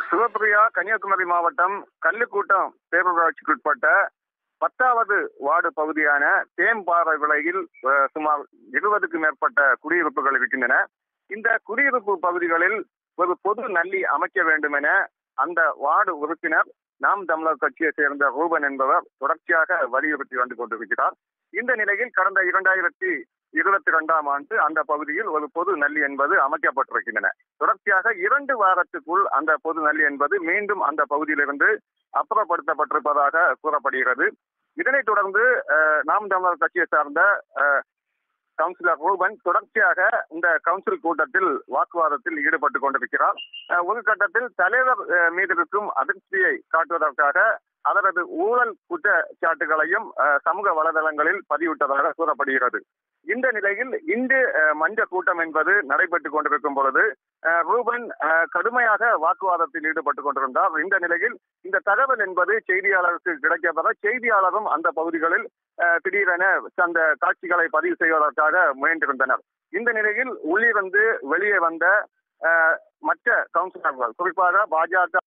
சிவபிரியா கன்னியாகுமரி மாவட்டம் கல்லுக்கூட்டம் பேரூராட்சிக்குட்பட்ட பத்தாவது வார்டு பகுதியான தேம்பாறை விலையில் அஹ், சுமார் இருபதுக்கும் மேற்பட்ட குடியிருப்புகள் இருக்கின்றன இந்த குடியிருப்பு பகுதிகளில் ஒரு பொது நல்லி அமைக்க வேண்டும் என அந்த வார்டு உறுப்பினர் நாம் தமிழர் கட்சியை சேர்ந்த ரூபன் என்பவர் தொடர்ச்சியாக வலியுறுத்தி வந்து கொண்டிருக்கிறார் இந்த நிலையில் கடந்த இரண்டாயிரத்தி இருபத்தி இரண்டாம் ஆண்டு அந்த பகுதியில் ஒரு பொது நல்லி என்பது அமைக்கப்பட்டிருக்கின்றன தொடர்ச்சியாக இரண்டு வாரத்துக்குள் அந்த பொது நல்லி என்பது மீண்டும் அந்த பகுதியிலிருந்து அப்புறப்படுத்தப்பட்டிருப்பதாக கூறப்படுகிறது இதனைத் தொடர்ந்து அஹ், நாம் தமிழர் கட்சியை சார்ந்த அஹ், கவுன்சிலர் ரூபன் தொடர்ச்சியாக இந்த கவுன்சில் கூட்டத்தில் வாக்குவாதத்தில் ஈடுபட்டுக் கொண்டிருக்கிறார் அஹ், ஒரு கட்டத்தில் தலைவர் அஹ், மீது இருக்கும் அதிருப்தியை காட்டுவதற்காக அவரது ஊழல் குற்றச்சாட்டுகளையும் அஹ், சமூக வலைதளங்களில் பதிவிட்டதாக கூறப்படுகிறது இந்த நிலையில் இன்று அஹ், மஞ்ச கூட்டம் என்பது நடைபெற்றுக் கொண்டிருக்கும் பொழுது அஹ், ரூபன் அஹ், கடுமையாக வாக்குவாதத்தில் ஈடுபட்டுக் கொண்டிருந்தார் இந்த நிலையில் இந்த தகவல் என்பது செய்தியாளருக்கு கிடைக்கப்பெற செய்தியாளரும் அந்த பகுதிகளில் அஹ், திடீரென அந்த காட்சிகளை பதிவு செய்வதற்காக முயன்றிருந்தனர் இந்த நிலையில் உள்ளிருந்து வெளியே வந்த அஹ், மற்ற கவுன்சிலர்கள் குறிப்பாக பாஜக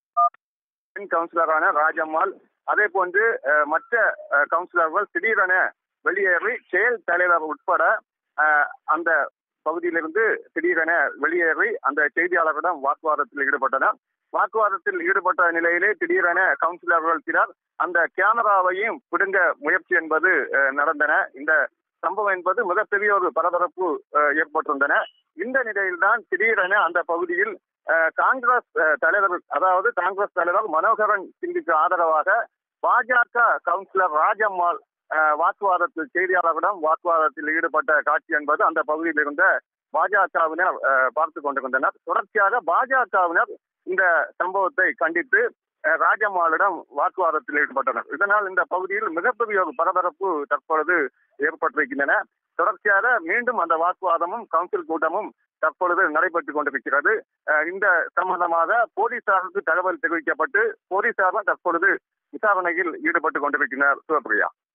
பெண் கவுன்சிலரான ராஜம்மாள் அதே போன்று அஹ், மற்ற அஹ், கவுன்சிலர்கள் திடீரென வெளியேறி செயல் தலைவர் உட்பட அஹ், அந்த பகுதியிலிருந்து திடீரென வெளியேறி அந்த செய்தியாளர்களிடம் வாக்குவாதத்தில் ஈடுபட்டனர் வாக்குவாதத்தில் ஈடுபட்ட நிலையிலே திடீரென கவுன்சிலர்கள் சிலர் அந்த கேமராவையும் பிடுங்க முயற்சி என்பது அஹ், நடந்தன இந்த சம்பவம் என்பது மிகப்பெரிய ஒரு பரபரப்பு அஹ், ஏற்பட்டிருந்தன இந்த நிலையில்தான் திடீரென அந்த பகுதியில் அஹ், காங்கிரஸ் அஹ், தலைவர் அதாவது காங்கிரஸ் தலைவர் மனோகரன் சிங்குக்கு ஆதரவாக பாஜக கவுன்சிலர் ராஜம்மாள் அஹ், வாக்குவாதத்தில் செய்தியாளர்களிடம் வாக்குவாதத்தில் ஈடுபட்ட காட்சி என்பது அந்த பகுதியில் இருந்த பாஜகவினர் அஹ், பார்த்துக் கொண்டிருந்தனர் தொடர்ச்சியாக பாஜகவினர் இந்த சம்பவத்தை கண்டித்து அஹ், ராஜம்மாளிடம் வாக்குவாதத்தில் ஈடுபட்டனர் இதனால் இந்த பகுதியில் மிகப்பெரிய ஒரு பரபரப்பு தற்பொழுது ஏற்பட்டிருக்கின்றன தொடர்ச்சியாக மீண்டும் அந்த வாக்குவாதமும் கவுன்சில் கூட்டமும் தற்பொழுது நடைபெற்றுக் கொண்டிருக்கிறது அஹ், இந்த சம்பந்தமாக போலீசாருக்கு தகவல் தெரிவிக்கப்பட்டு போலீசாரும் தற்பொழுது விசாரணையில் ஈடுபட்டுக் கொண்டிருக்கிறார் சிவபிரியா